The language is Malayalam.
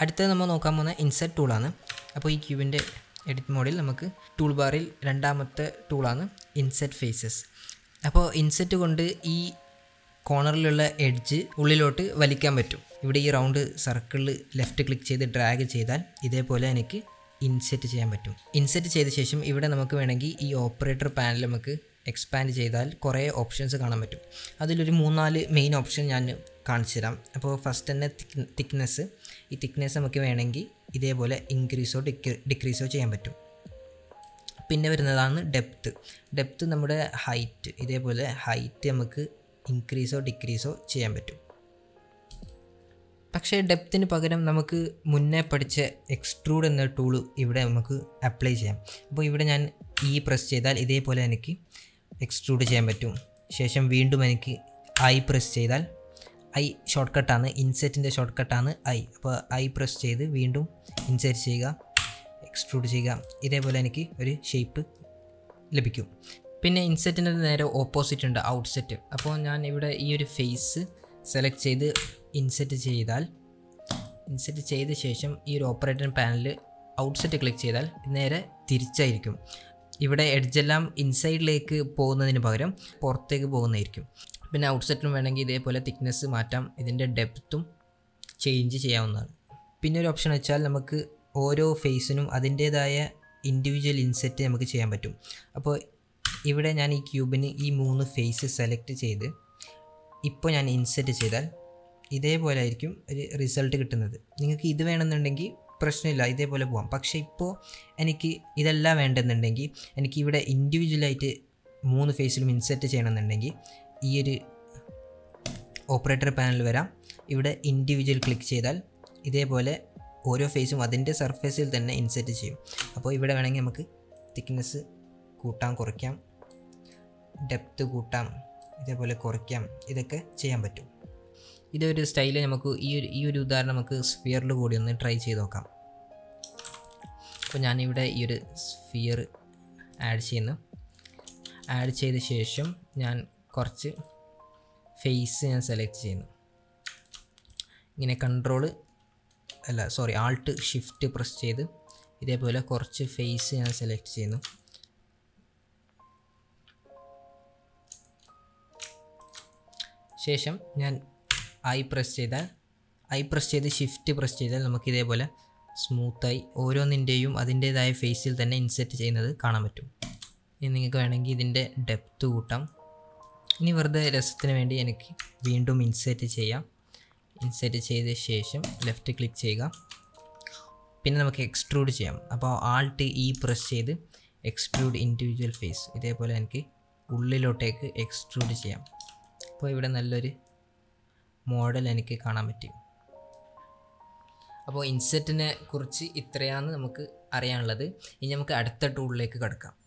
അടുത്തത് നമ്മൾ നോക്കാൻ പോകുന്ന ഇൻസെർട്ട് ടൂളാണ് അപ്പോൾ ഈ ക്യൂബിൻ്റെ എഡിറ്റ് മോഡിൽ നമുക്ക് ടൂൾ ബാറിൽ രണ്ടാമത്തെ ടൂളാണ് ഇൻസെർട്ട് ഫേസസ് അപ്പോൾ ഇൻസെർട്ട് കൊണ്ട് ഈ കോർണറിലുള്ള എഡ്ജ് ഉള്ളിലോട്ട് വലിക്കാൻ പറ്റും ഇവിടെ ഈ റൗണ്ട് സർക്കിളിൽ ലെഫ്റ്റ് ക്ലിക്ക് ചെയ്ത് ഡ്രാഗ് ചെയ്താൽ ഇതേപോലെ എനിക്ക് ഇൻസെറ്റ് ചെയ്യാൻ പറ്റും ഇൻസെറ്റ് ചെയ്ത ശേഷം ഇവിടെ നമുക്ക് വേണമെങ്കിൽ ഈ ഓപ്പറേറ്റർ പാനൽ നമുക്ക് എക്സ്പാൻഡ് ചെയ്താൽ കുറേ ഓപ്ഷൻസ് കാണാൻ പറ്റും അതിലൊരു മൂന്നാല് മെയിൻ ഓപ്ഷൻ ഞാൻ കാണിച്ചു തരാം അപ്പോൾ ഫസ്റ്റ് തന്നെ തിക് തിക്നെസ് ഈ തിക്നെസ് നമുക്ക് വേണമെങ്കിൽ ഇതേപോലെ ഇൻക്രീസോ ഡിക്രി ഡിക്രീസോ ചെയ്യാൻ പറ്റും പിന്നെ വരുന്നതാണ് ഡെപ്ത്ത് ഡെപ്ത്ത് നമ്മുടെ ഹൈറ്റ് ഇതേപോലെ ഹൈറ്റ് നമുക്ക് ഇൻക്രീസോ ഡിക്രീസോ ചെയ്യാൻ പറ്റും പക്ഷേ ഡെപ്തിന് പകരം നമുക്ക് മുന്നേ പഠിച്ച എക്സ്ട്രൂഡ് എന്ന ടൂൾ ഇവിടെ നമുക്ക് അപ്ലൈ ചെയ്യാം അപ്പോൾ ഇവിടെ ഞാൻ ഈ പ്രസ് ചെയ്താൽ ഇതേപോലെ എനിക്ക് എക്സ്ട്രൂഡ് ചെയ്യാൻ പറ്റും ശേഷം വീണ്ടും എനിക്ക് ഐ പ്രസ് ചെയ്താൽ ഐ ഷോർട്ട് കട്ടാണ് ഇൻസെറ്റിൻ്റെ ഷോർട്ട് കട്ടാണ് ഐ അപ്പോൾ ഐ പ്രസ് ചെയ്ത് വീണ്ടും ഇൻസെറ്റ് ചെയ്യുക എക്സ്ട്രൂഡ് ചെയ്യുക ഇതേപോലെ എനിക്ക് ഒരു ഷേപ്പ് ലഭിക്കും പിന്നെ ഇൻസെറ്റിൻ്റെ നേരെ ഓപ്പോസിറ്റ് ഉണ്ട് ഔട്ട്സെറ്റ് അപ്പോൾ ഞാൻ ഇവിടെ ഈ ഒരു ഫേസ് സെലക്ട് ചെയ്ത് ഇൻസെറ്റ് ചെയ്താൽ ഇൻസെറ്റ് ചെയ്ത ശേഷം ഈ ഒരു ഓപ്പറേറ്റർ പാനലിൽ ഔട്ട്സെറ്റ് ക്ലിക്ക് ചെയ്താൽ നേരെ തിരിച്ചായിരിക്കും ഇവിടെ എഡ്ജെല്ലാം ഇൻസൈഡിലേക്ക് പോകുന്നതിന് പകരം പുറത്തേക്ക് പോകുന്നതായിരിക്കും പിന്നെ ഔട്ട്സെറ്റിനും വേണമെങ്കിൽ ഇതേപോലെ തിക്നെസ് മാറ്റാം ഇതിൻ്റെ ഡെപ്ത്തും ചേഞ്ച് ചെയ്യാവുന്നതാണ് പിന്നെ ഒരു ഓപ്ഷൻ വെച്ചാൽ നമുക്ക് ഓരോ ഫേസിനും അതിൻ്റേതായ ഇൻഡിവിജ്വൽ ഇൻസെറ്റ് നമുക്ക് ചെയ്യാൻ പറ്റും അപ്പോൾ ഇവിടെ ഞാൻ ഈ ക്യൂബിന് ഈ മൂന്ന് ഫേസ് സെലക്ട് ചെയ്ത് ഇപ്പോൾ ഞാൻ ഇൻസെറ്റ് ചെയ്താൽ ഇതേപോലെ ആയിരിക്കും ഒരു റിസൾട്ട് കിട്ടുന്നത് നിങ്ങൾക്ക് ഇത് വേണമെന്നുണ്ടെങ്കിൽ പ്രശ്നമില്ല ഇതേപോലെ പോകാം പക്ഷേ ഇപ്പോൾ എനിക്ക് ഇതല്ല വേണ്ടെന്നുണ്ടെങ്കിൽ എനിക്ക് ഇവിടെ ഇൻഡിവിജ്വലായിട്ട് മൂന്ന് ഫേസിലും ഇൻസെറ്റ് ചെയ്യണമെന്നുണ്ടെങ്കിൽ ഈ ഒരു ഓപ്പറേറ്റർ പാനൽ വരാം ഇവിടെ ഇൻഡിവിജ്വൽ ക്ലിക്ക് ചെയ്താൽ ഇതേപോലെ ഓരോ ഫേസും അതിൻ്റെ സർഫേസിൽ തന്നെ ഇൻസെറ്റ് ചെയ്യും അപ്പോൾ ഇവിടെ വേണമെങ്കിൽ നമുക്ക് തിക്നെസ് കൂട്ടാം കുറയ്ക്കാം ഡെപ്ത്ത് കൂട്ടാം ഇതേപോലെ കുറയ്ക്കാം ഇതൊക്കെ ചെയ്യാൻ പറ്റും ഇതൊരു സ്റ്റൈല് നമുക്ക് ഈ ഒരു ഈ ഒരു ഉദാഹരണം നമുക്ക് സ്ഫിയറിൽ കൂടി ഒന്ന് ട്രൈ ചെയ്ത് നോക്കാം അപ്പോൾ ഞാനിവിടെ ഈ ഒരു സ്ഫിയർ ആഡ് ചെയ്യുന്നു ആഡ് ചെയ്ത ശേഷം ഞാൻ കുറച്ച് ഫേസ് ഞാൻ സെലക്ട് ചെയ്യുന്നു ഇങ്ങനെ കൺട്രോള് അല്ല സോറി ആൾട്ട് ഷിഫ്റ്റ് പ്രസ് ചെയ്ത് ഇതേപോലെ കുറച്ച് ഫേസ് ഞാൻ സെലക്ട് ചെയ്യുന്നു ശേഷം ഞാൻ ഐ പ്രസ് ചെയ്താൽ ഐ പ്രസ് ചെയ്ത് ഷിഫ്റ്റ് പ്രസ് ചെയ്താൽ നമുക്ക് ഇതേപോലെ സ്മൂത്തായി ഓരോന്നിൻ്റെയും അതിൻ്റേതായ ഫേസിൽ തന്നെ ഇൻസെറ്റ് ചെയ്യുന്നത് കാണാൻ പറ്റും ഇനി നിങ്ങൾക്ക് വേണമെങ്കിൽ ഇതിൻ്റെ ഡെപ്ത്ത് കൂട്ടാം ഇനി വെറുതെ രസത്തിന് വേണ്ടി എനിക്ക് വീണ്ടും ഇൻസെറ്റ് ചെയ്യാം ഇൻസെറ്റ് ചെയ്ത ശേഷം ലെഫ്റ്റ് ക്ലിക്ക് ചെയ്യുക പിന്നെ നമുക്ക് എക്സ്ട്രൂഡ് ചെയ്യാം അപ്പോൾ ആൾട്ട് ഇ പ്രസ് ചെയ്ത് എക്സ്ട്രൂഡ് ഇൻഡിവിജ്വൽ ഫേസ് ഇതേപോലെ എനിക്ക് ഉള്ളിലോട്ടേക്ക് എക്സ്ട്രൂഡ് ചെയ്യാം അപ്പോൾ ഇവിടെ നല്ലൊരു മോഡൽ എനിക്ക് കാണാൻ പറ്റും അപ്പോൾ ഇൻസെറ്റിനെ കുറിച്ച് ഇത്രയാണ് നമുക്ക് അറിയാനുള്ളത് ഇനി നമുക്ക് അടുത്ത ടൂളിലേക്ക് കിടക്കാം